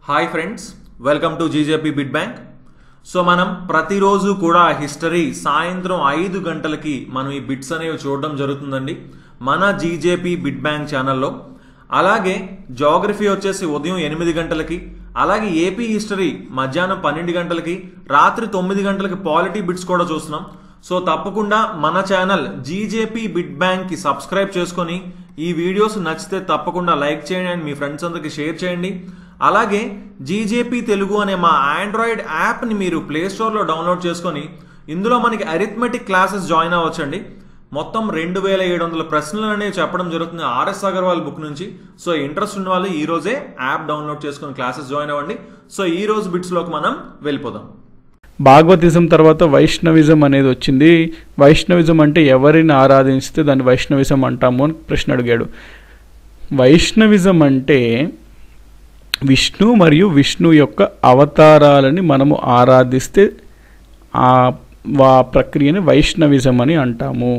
hi friends welcome to GJP bid bank so మనం ప్రతిరోజు కూడా హిస్టరీ సాయంత్రం ఐదు గంటలకి మనం ఈ బిట్స్ అనేవి చూడడం జరుగుతుందండి మన జీజేపీ బిడ్ బ్యాంక్ ఛానల్లో అలాగే జాగ్రఫీ వచ్చేసి ఉదయం ఎనిమిది గంటలకి అలాగే ఏపీ హిస్టరీ మధ్యాహ్నం పన్నెండు గంటలకి రాత్రి తొమ్మిది గంటలకి పాలిటీ బిట్స్ కూడా చూస్తున్నాం సో తప్పకుండా మన ఛానల్ జీజేపీ బిడ్ బ్యాంక్ కి సబ్స్క్రైబ్ చేసుకొని ఈ వీడియోస్ నచ్చితే తప్పకుండా లైక్ చేయండి అండ్ మీ ఫ్రెండ్స్ అందరికి షేర్ చేయండి అలాగే జీజేపీ తెలుగు అనే మా ఆండ్రాయిడ్ యాప్ని మీరు ప్లే స్టోర్లో డౌన్లోడ్ చేసుకొని ఇందులో మనకి అరిథమెటిక్ క్లాసెస్ జాయిన్ అవ్వచ్చండి మొత్తం రెండు వేల ఏడు వందల ప్రశ్నలు అనేవి చెప్పడం జరుగుతుంది ఆర్ఎస్ అగర్వాల్ బుక్ నుంచి సో ఇంట్రెస్ట్ ఉన్న వాళ్ళు ఈ రోజే యాప్ డౌన్లోడ్ చేసుకొని క్లాసెస్ జాయిన్ అవ్వండి సో ఈ రోజు బిట్స్లోకి మనం వెళ్ళిపోదాం భాగవతిజం తర్వాత వైష్ణవిజం అనేది వచ్చింది వైష్ణవిజం అంటే ఎవరిని ఆరాధిస్తే దాన్ని వైష్ణవిజం అంటాము అని ప్రశ్న అడిగాడు వైష్ణవిజం అంటే విష్ణు మరియు విష్ణు యొక్క అవతారాలని మనము ఆరాధిస్తే ఆ వా ప్రక్రియని వైష్ణవిజం అని అంటాము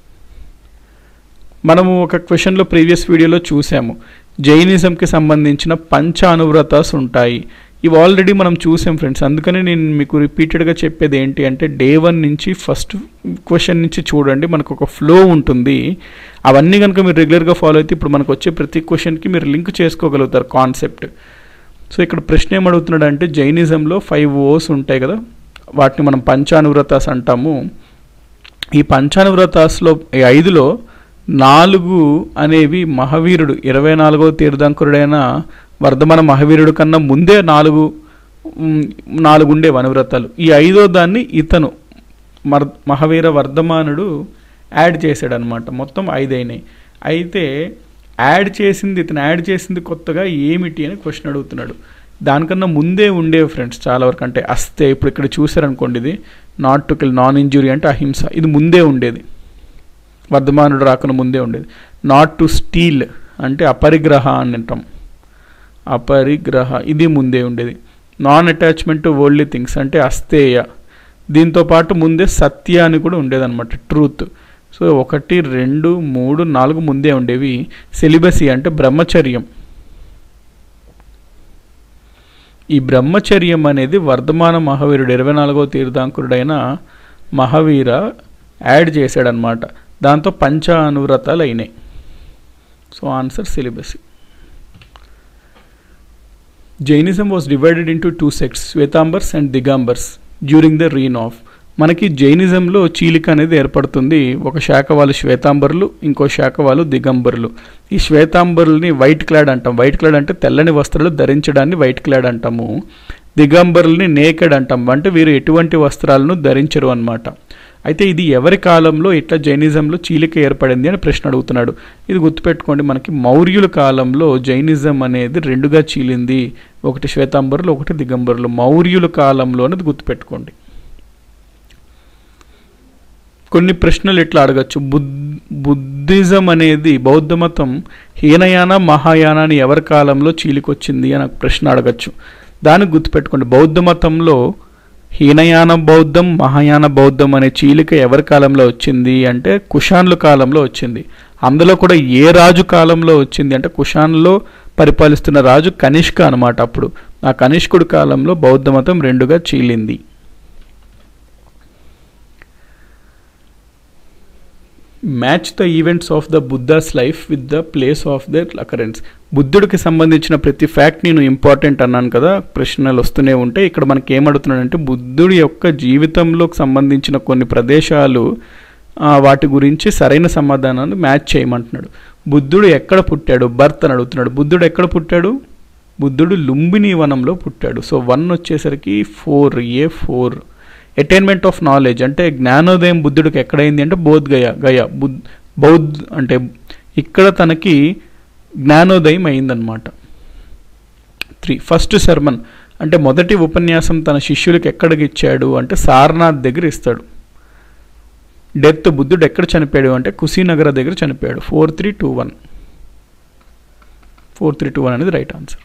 మనము ఒక క్వశ్చన్లో ప్రీవియస్ వీడియోలో చూసాము జైనిజంకి సంబంధించిన పంచ అనువ్రతాస్ ఉంటాయి ఇవి ఆల్రెడీ మనం చూసాం ఫ్రెండ్స్ అందుకని నేను మీకు రిపీటెడ్గా చెప్పేది ఏంటి అంటే డే వన్ నుంచి ఫస్ట్ క్వశ్చన్ నుంచి చూడండి మనకు ఒక ఫ్లో ఉంటుంది అవన్నీ కనుక మీరు రెగ్యులర్గా ఫాలో అయితే ఇప్పుడు మనకు వచ్చే ప్రతి క్వశ్చన్కి మీరు లింక్ చేసుకోగలుగుతారు కాన్సెప్ట్ సో ఇక్కడ ప్రశ్న ఏమడుగుతున్నాడు అంటే జైనిజంలో ఫైవ్ ఓస్ ఉంటాయి కదా వాటిని మనం పంచానువ్రతాస్ అంటాము ఈ పంచానువ్రతాస్లో ఈ ఐదులో నాలుగు అనేవి మహావీరుడు ఇరవై నాలుగవ తీర్థంకురుడైన వర్ధమాన మహావీరుడు కన్నా ముందే నాలుగు మ్, నాలుగు ఉండేవి అనువ్రతాలు ఈ ఐదో దాన్ని ఇతను మర్ మహావీర వర్ధమానుడు యాడ్ చేశాడు అనమాట మొత్తం ఐదైనాయి అయితే యాడ్ చేసింది ఇతను యాడ్ చేసింది కొత్తగా ఏమిటి అని క్వశ్చన్ అడుగుతున్నాడు దానికన్నా ముందే ఉండేవి ఫ్రెండ్స్ చాలా వరకు అంటే అస్తే ఇప్పుడు ఇక్కడ చూసారనుకోండి ఇది not to kill non injury అంటే అహింస ఇది ముందే ఉండేది వర్ధమానుడు రాకుండా ముందే ఉండేది నాట్ టు స్టీల్ అంటే అపరిగ్రహ అని అంటాం అపరిగ్రహ ఇది ముందే ఉండేది non attachment to worldly things అంటే అస్తేయ దీంతో పాటు ముందే సత్య అని కూడా ఉండేదన్నమాట ట్రూత్ సో ఒకటి రెండు మూడు నాలుగు ముందే ఉండేవి సెలిబసీ అంటే బ్రహ్మచర్యం ఈ బ్రహ్మచర్యం అనేది వర్ధమాన మహావీరుడు ఇరవై నాలుగో తీర్థాంకురుడైన మహావీర యాడ్ చేశాడనమాట దాంతో పంచ అనువ్రతాలు అయినాయి so answer celibacy Jainism was divided into two sects Shwetambars and Digambars during the reign of మనకి జైనిజంలో చీలిక అనేది ఏర్పడుతుంది ఒక శాఖ వాళ్ళు శ్వేతాంబరులు ఇంకో శాఖ వాళ్ళు దిగంబరులు ఈ శ్వేతాంబరుల్ని వైట్ క్లాడ్ అంటాం వైట్ క్లాడ్ అంటే తెల్లని వస్త్రాలు ధరించడాన్ని వైట్ క్లాడ్ అంటాము దిగంబరుల్ని నేకెడ్ అంటాం అంటే వీరు ఎటువంటి వస్త్రాలను ధరించరు అన్నమాట అయితే ఇది ఎవరి కాలంలో ఇట్లా జైనిజంలో చీలిక ఏర్పడింది అని ప్రశ్న అడుగుతున్నాడు ఇది గుర్తుపెట్టుకోండి మనకి మౌర్యుల కాలంలో జైనిజం అనేది రెండుగా చీలింది ఒకటి శ్వేతాంబరులు ఒకటి దిగంబరులు మౌర్యుల కాలంలో అనేది గుర్తుపెట్టుకోండి కొన్ని ప్రశ్నలు ఎట్లా అడగచ్చు బుద్ బుద్ధిజం అనేది బౌద్ధ మతం హీనయాన మహాయాన అని ఎవరి కాలంలో చీలికొచ్చింది అని ఒక ప్రశ్న అడగచ్చు దానికి గుర్తుపెట్టుకోండి బౌద్ధ మతంలో హీనయాన బౌద్ధం మహాయాన బౌద్ధం అనే చీలిక ఎవరి కాలంలో వచ్చింది అంటే కుషాన్ల కాలంలో వచ్చింది అందులో కూడా ఏ రాజు కాలంలో వచ్చింది అంటే కుషాన్లో పరిపాలిస్తున్న రాజు కనిష్క అనమాట అప్పుడు ఆ కనిష్కుడి కాలంలో బౌద్ధ మతం రెండుగా చీలింది match the events of the Buddha's life with the place of their occurrence బుద్ధుడికి సంబంధించిన ప్రతి ఫ్యాక్ట్ నేను ఇంపార్టెంట్ అన్నాను కదా ప్రశ్నలు వస్తూనే ఉంటాయి ఇక్కడ మనకి ఏమడుతున్నాడంటే బుద్ధుడి యొక్క జీవితంలోకి సంబంధించిన కొన్ని ప్రదేశాలు ఆ, వాటి గురించి సరైన సమాధానాన్ని మ్యాచ్ చేయమంటున్నాడు బుద్ధుడు ఎక్కడ పుట్టాడు బర్త్ అని అడుగుతున్నాడు బుద్ధుడు ఎక్కడ పుట్టాడు బుద్ధుడు లుంబిని వనంలో పుట్టాడు సో వన్ వచ్చేసరికి four A four attainment of knowledge అంటే జ్ఞానోదయం బుద్ధుడికి ఎక్కడైంది అంటే బౌద్ధ్ గయ గయ బుద్ధ్ బౌద్ధ్ అంటే ఇక్కడ తనకి జ్ఞానోదయం అయిందనమాట త్రీ ఫస్ట్ శర్మన్ అంటే మొదటి ఉపన్యాసం తన శిష్యులకి ఎక్కడికి ఇచ్చాడు అంటే సారనాథ్ దగ్గర ఇస్తాడు డెత్ బుద్ధుడు ఎక్కడ చనిపోయాడు అంటే కుశీనగర దగ్గర చనిపోయాడు four three two one four three two one అనేది right answer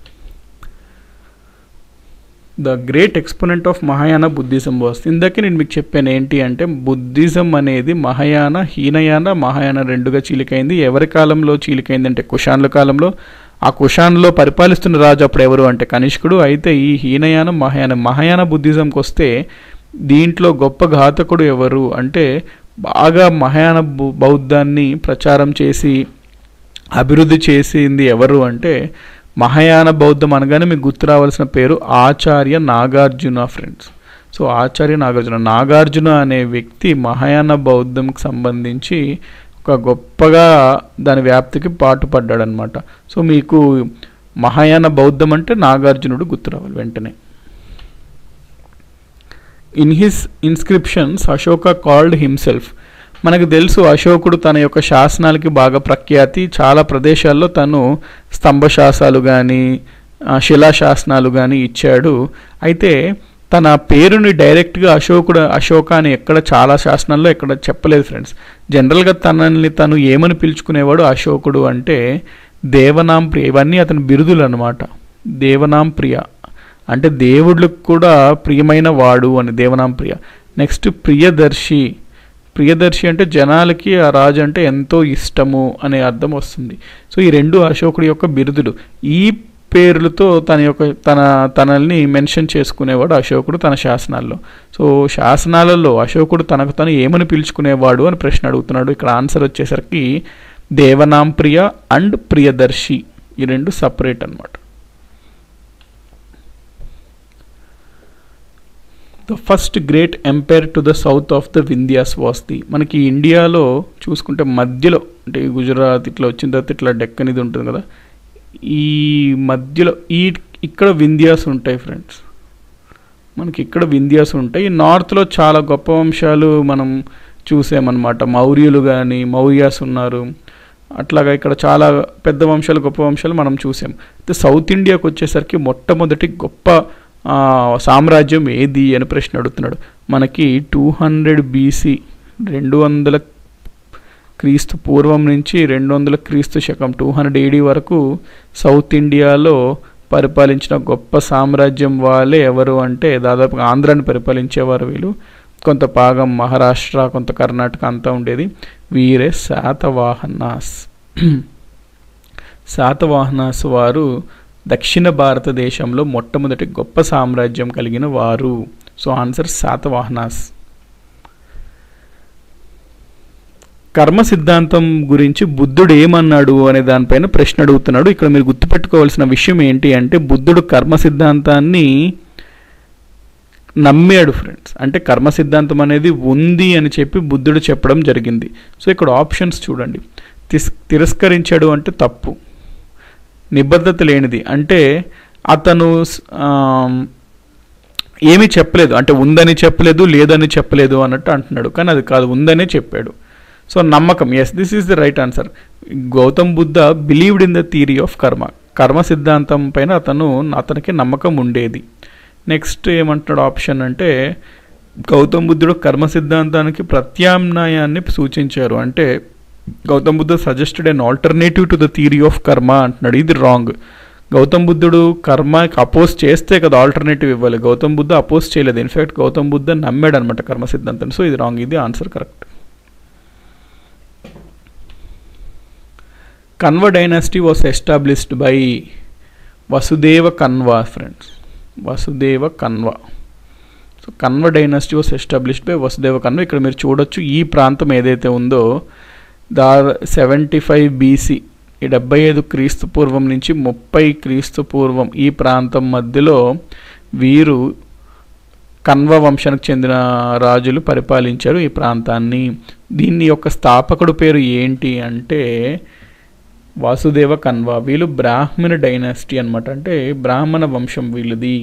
the great exponent of Mahayana Buddhism was ఇందాకే నేను మీకు చెప్పాను ఏంటి అంటే బుద్ధిజం అనేది మహాయాన హీనయాన మహాయాన రెండుగా చీలికైంది ఎవరి కాలంలో చీలికైంది అంటే కుషాన్ల కాలంలో ఆ కుషాన్లో పరిపాలిస్తున్న రాజు అప్పుడు ఎవరు అంటే కనిష్కుడు అయితే ఈ హీనయాన మహాయాన మహాయాన బుద్ధిజంకి వస్తే దీంట్లో గొప్ప ఘాతకుడు ఎవరు అంటే బాగా మహాయాన బు- బౌద్ధాన్ని ప్రచారం చేసి అభివృద్ధి చేసింది ఎవరు అంటే మహాయాన బౌద్ధం అనగానే మీకు గుర్తు రావాల్సిన పేరు ఆచార్య నాగార్జున ఫ్రెండ్స్ సో ఆచార్య నాగార్జున నాగార్జున అనే వ్యక్తి మహాయాన బౌద్ధంకి సంబంధించి ఒక గొప్పగా దాని వ్యాప్తికి పాటుపడ్డాడనమాట సో మీకు మహాయాన బౌద్ధం అంటే నాగార్జునుడు గుర్తు రావాలి వెంటనే in his inscriptions Ashoka called himself మనకు తెలుసు అశోకుడు తన యొక్క శాసనాలకి బాగా ప్రఖ్యాతి చాలా ప్రదేశాల్లో తను స్తంభశాసాలు కానీ శిలాశాసనాలు కానీ ఇచ్చాడు అయితే తన పేరుని డైరెక్ట్గా అశోకుడు అశోక అని ఎక్కడ చాలా శాసనాల్లో ఎక్కడ చెప్పలేదు ఫ్రెండ్స్ జనరల్గా తనని తను ఏమని పిలుచుకునేవాడు అశోకుడు అంటే దేవనాం ప్రియ ఇవన్నీ అతని బిరుదులు అనమాట దేవనాం ప్రియ అంటే దేవుళ్ళకు కూడా ప్రియమైన వాడు అని దేవనాం ప్రియ నెక్స్ట్ ప్రియదర్శి ప్రియదర్శి అంటే జనాలకి ఆ రాజు అంటే ఎంతో ఇష్టము అనే అర్థం వస్తుంది సో ఈ రెండు అశోకుడి యొక్క బిరుదులు ఈ పేర్లతో తన యొక్క తన తనల్ని మెన్షన్ చేసుకునేవాడు అశోకుడు తన శాసనాల్లో సో శాసనాలలో అశోకుడు తనకు తను ఏమని పిలుచుకునేవాడు అని ప్రశ్న అడుగుతున్నాడు ఇక్కడ ఆన్సర్ వచ్చేసరికి దేవనాం ప్రియ అండ్ ప్రియదర్శి ఈ రెండు సపరేట్ అన్నమాట the first great empire to the south of the Vindhyas was the మనకి ఇండియాలో చూసుకుంటే మధ్యలో అంటే ఈ గుజరాత్ ఇట్లా వచ్చిన తర్వాత ఇట్లా డెక్కన్ ఇది ఉంటుంది కదా ఈ మధ్యలో ఈ ఇక్కడ వింధ్యాస్ ఉంటాయి ఫ్రెండ్స్ మనకి ఇక్కడ వింధ్యాస్ ఉంటాయి ఈ నార్త్లో చాలా గొప్ప వంశాలు మనం చూసామన్నమాట మౌర్యులు కానీ మౌర్యాస్ ఉన్నారు అట్లాగా ఇక్కడ చాలా పెద్ద వంశాలు గొప్ప వంశాలు మనం చూసాం అయితే సౌత్ ఇండియాకి వచ్చేసరికి మొట్టమొదటి గొప్ప ఆ, సామ్రాజ్యం ఏది అని ప్రశ్న అడుగుతున్నాడు మనకి టూ హండ్రెడ్ బీసీ రెండు వందల క్రీస్తు పూర్వం నుంచి రెండు వందల క్రీస్తు శకం టూ హండ్రెడ్ ఏడీ వరకు సౌత్ ఇండియాలో పరిపాలించిన గొప్ప సామ్రాజ్యం వాళ్ళే ఎవరు అంటే దాదాపుగా ఆంధ్రాని పరిపాలించేవారు వీళ్ళు కొంత భాగం మహారాష్ట్ర కొంత కర్ణాటక అంతా ఉండేది వీరే శాతవాహనాస్ శాతవాహనాస్ వారు దక్షిణ భారతదేశంలో మొట్టమొదటి గొప్ప సామ్రాజ్యం కలిగిన వారు సో ఆన్సర్ శాతవాహనాస్ కర్మ సిద్ధాంతం గురించి బుద్ధుడు ఏమన్నాడు అనే దానిపైన ప్రశ్న అడుగుతున్నాడు ఇక్కడ మీరు గుర్తుపెట్టుకోవాల్సిన విషయం ఏంటి అంటే బుద్ధుడు కర్మ సిద్ధాంతాన్ని నమ్మాడు ఫ్రెండ్స్ అంటే కర్మ సిద్ధాంతం అనేది ఉంది అని చెప్పి బుద్ధుడు చెప్పడం జరిగింది సో ఇక్కడ ఆప్షన్స్ చూడండి తిస్ తిరస్కరించాడు అంటే తప్పు నిబద్ధత లేనిది అంటే అతను స్- ఆమ్, ఏమీ చెప్పలేదు అంటే ఉందని చెప్పలేదు లేదని చెప్పలేదు అన్నట్టు అంటున్నాడు కానీ అది కాదు ఉందనే చెప్పాడు సో నమ్మకం yes this is the right answer Gautam Buddha believed in the theory of karma karma సిద్ధాంతం పైన అతను అతనికి నమ్మకం ఉండేది నెక్స్ట్ ఏమంటున్నాడు ఆప్షన్ అంటే గౌతమ్ బుద్ధుడు కర్మ సిద్ధాంతానికి ప్రత్యామ్నాయాన్ని సూచించారు అంటే Gautam Buddha suggested an alternative to the theory of karma అంటున్నాడు ఇది రాంగ్ గౌతమ్ బుద్ధుడు కర్మకి అపోజ్ చేస్తే కదా ఆల్టర్నేటివ్ ఇవ్వాలి గౌతమ్ బుద్ధ అపోజ్ చేయలేదు ఇన్ఫాక్ట్ గౌతమ్ బుద్ధ నమ్మాడు అనమాట కర్మ సిద్ధాంతం సో ఇది రాంగ్ ఇది answer correct Kanva dynasty was established by Vasudeva Kanva friends Vasudeva Kanva so Kanva dynasty was established by Vasudeva Kanva ఇక్కడ మీరు చూడొచ్చు ఈ ప్రాంతం ఏదైతే ఉందో దా సెవెంటీ ఫైవ్ బీసీ ఈ డెబ్బై ఐదు క్రీస్తు పూర్వం నుంచి ముప్పై క్రీస్తు పూర్వం ఈ ప్రాంతం మధ్యలో వీరు కన్వ వంశానికి చెందిన రాజులు పరిపాలించారు ఈ ప్రాంతాన్ని దీని యొక్క స్థాపకుడు పేరు ఏంటి అంటే వాసుదేవ కన్వ వీళ్ళు బ్రాహ్మణ డైనాసిటీ అన్నమాట అంటే బ్రాహ్మణ వంశం వీళ్ళది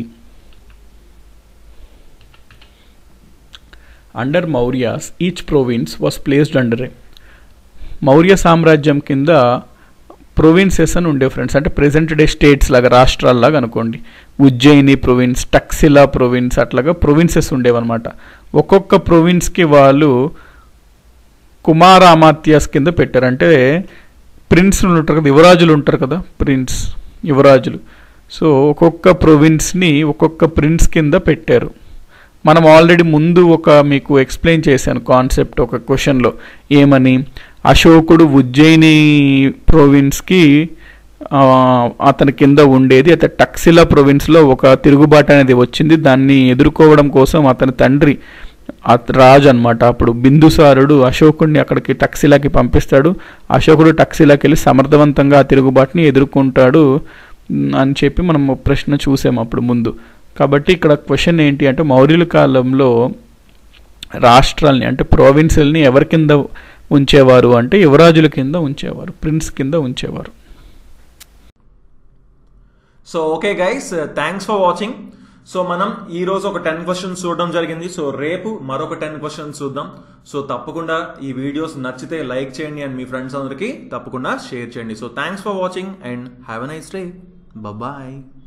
under Mauryas each province was placed under Maurya సామ్రాజ్యం కింద ప్రొవిన్సెస్ అని ఉండే ఫ్రెండ్స్ అంటే ప్రెసెంట్ డే స్టేట్స్ లాగా రాష్ట్రాల్లాగా అనుకోండి ఉజ్జయిని ప్రొవిన్స్ టక్సిలా ప్రొవిన్స్ అట్లాగా ప్రొవిన్సెస్ ఉండేవన్నమాట ఒక్కొక్క ప్రొవిన్స్కి వాళ్ళు కుమార అమాత్యాస్ కింద పెట్టారు అంటే ప్రిన్స్లు ఉంటారు కదా యువరాజులు ఉంటారు కదా ప్రిన్స్ యువరాజులు సో ఒక్కొక్క ప్రొవిన్స్ని ఒక్కొక్క ప్రిన్స్ కింద పెట్టారు మనం ఆల్రెడీ ముందు ఒక మీకు ఎక్స్ప్లెయిన్ చేశాను కాన్సెప్ట్ ఒక క్వశ్చన్లో ఏమని అశోకుడు ఉజ్జయిని ప్రొవిన్స్కి ఆ, అతని కింద ఉండేది అతని టక్సిలా ప్రొవిన్స్లో ఒక తిరుగుబాటు అనేది వచ్చింది దాన్ని ఎదుర్కోవడం కోసం అతని తండ్రి అత- రాజు అనమాట అప్పుడు బిందుసారుడు అశోకుడిని అక్కడికి టక్సిలాకి పంపిస్తాడు అశోకుడు టక్సిలాకి వెళ్ళి సమర్థవంతంగా ఆ తిరుగుబాటుని ఎదుర్కొంటాడు మ్, అని చెప్పి మనం ఒక ప్రశ్న చూసాం అప్పుడు ముందు కాబట్టి ఇక్కడ క్వశ్చన్ ఏంటి అంటే మౌర్యుల కాలంలో రాష్ట్రాల్ని అంటే ప్రోవిన్సుల్ని ఎవరి కింద ఉంచేవారు అంటే యువరాజుల కింద ఉంచేవారు ప్రిన్స్ కింద ఉంచేవారు so okay guys thanks for watching so మనం ఈ రోజు ఒక టెన్ క్వశ్చన్స్ చూడడం జరిగింది సో రేపు మరొక టెన్ క్వశ్చన్స్ చూద్దాం సో తప్పకుండా ఈ వీడియోస్ నచ్చితే లైక్ చేయండి అండ్ మీ ఫ్రెండ్స్ అందరికీ తప్పకుండా షేర్ చేయండి so thanks for watching and have a nice day bye